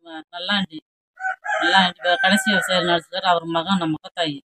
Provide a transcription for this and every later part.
வ- நல்லாண்டி நல்லாண்டி இப்ப கடைசி விவசாயம் நடத்துறாரு அவர் மகன் நம்ம முகத்தாயி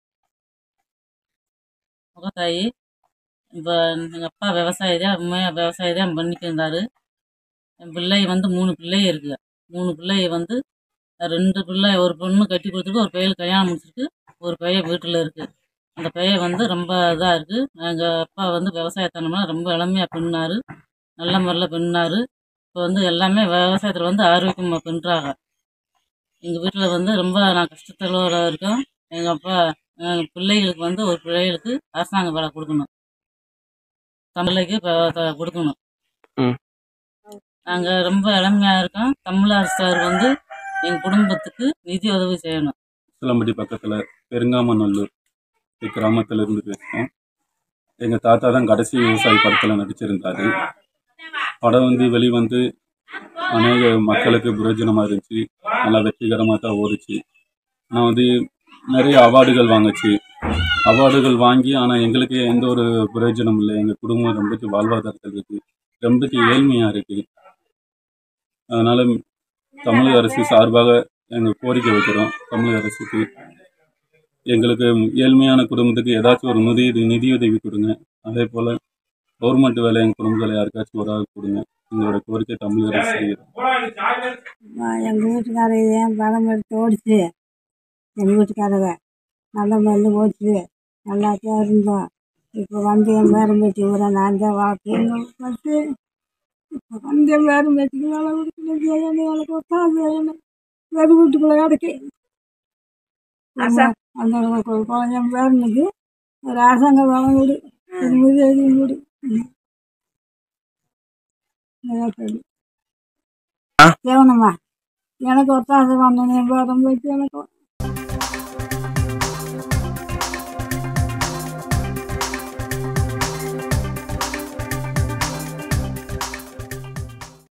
முகத்தாயி இப்போ எங்கள் அப்பா விவசாயி தான் உண்மையாக விவசாயி தான் பண்ணிட்டு இருந்தார் என் பிள்ளை வந்து மூணு பிள்ளை இருக்கு மூணு பிள்ளை வந்து ரெண்டு பிள்ளை ஒரு பொண்ணு கட்டி கொடுத்துட்டு ஒரு பையன் கல்யாணம் முடிச்சிருக்கு ஒரு பையன் வீட்டில் இருக்கு அந்த பையன் வந்து ரொம்ப இதாக இருக்கு எங்கள் அப்பா வந்து விவசாயத்தனமாக ரொம்ப இளமையாக பின்னாரு நல்ல முறையில் பின்னாரு இப்போ வந்து எல்லாமே விவசாயத்தில் வந்து ஆரோக்கியமாக பின்னுறாங்க எங்கள் வீட்டில் வந்து ரொம்ப நான் கஷ்டத்தில் இருக்கோம் எங்கள் அப்பா எங்கள் பிள்ளைகளுக்கு வந்து ஒரு பிள்ளைகளுக்கு அரசாங்க வேலை கொடுக்கணும் தமிழைக்கு ப- த- கொடுக்கணும் ம். நாங்கள் ரொம்ப இளமையாக இருக்கோம் தமிழரசு சார் வந்து எங்கள் குடும்பத்துக்கு நிதி உதவி செய்யணும் சிலம்பட்டி பக்கத்தில் பெருங்காமநல்லூர் கிராமத்தில் இருந்து பேசுகிறோம் எங்கள் தாத்தா தான் கடைசி விவசாயி படத்தில் நடிச்சிருந்தார் படம் வந்து வெளிவந்து அநேக மக்களுக்கு பிரயோஜனமாக இருந்துச்சு நல்லா வெற்றிகரமாக தான் ஓடிச்சு நான் வந்து நிறைய அவார்டுகள் வாங்குச்சு அவார்டுகள் வாங்கி ஆனால் எங்களுக்கு எந்த ஒரு பிரயோஜனம் இல்லை எங்கள் குடும்பம் ரொம்பக்கு வாழ்வாதாரத்தில் இருக்குது ரொம்பக்கு ஏழ்மையாக இருக்குது அதனால் தமிழக அரசு சார்பாக எங்கள் கோரிக்கை வைக்கிறோம் தமிழக அரசுக்கு எங்களுக்கு ஏழ்மையான குடும்பத்துக்கு ஏதாச்சும் ஒரு நிதி நிதியுதவி கொடுங்க அதே போல் கவர்மெண்ட் வேலை எங்கள் குடும்பத்தில் யாருக்காச்சும் ஒரு ஆள் கொடுங்க எங்களோட கோரிக்கை தமிழக அரசு செய்கிறோம் எங்கள் வீட்டுக்காரர் ஏன் படம் எடுத்து ஓடிச்சு எங்கள் வீட்டுக்காரங்க நல்ல மருந்து ஓடிச்சு நல்லா தான் இருந்தோம் இப்போ வந்து என் பேரம் பேட்டி ஊரை நான் தான் வளர்த்து பார்த்து இப்போ வந்து என் பேரம் பேட்டிக்கு வேலை கொடுக்கணும் செய்யணும் வேலை கொடுத்தா செய்யணும் வெறு வீட்டுக்குள்ளே கிடக்கு அந்த ஒரு குழந்தை என் பேரனுக்கு ஒரு அரசாங்க வேலை கொடு ஒரு உதவி கொடு ம். நல்லா சொல்லு ஆ? தேவனம்மா எனக்கு ஒத்தாசை பண்ணணும் என் பேரம் பேட்டி எனக்கு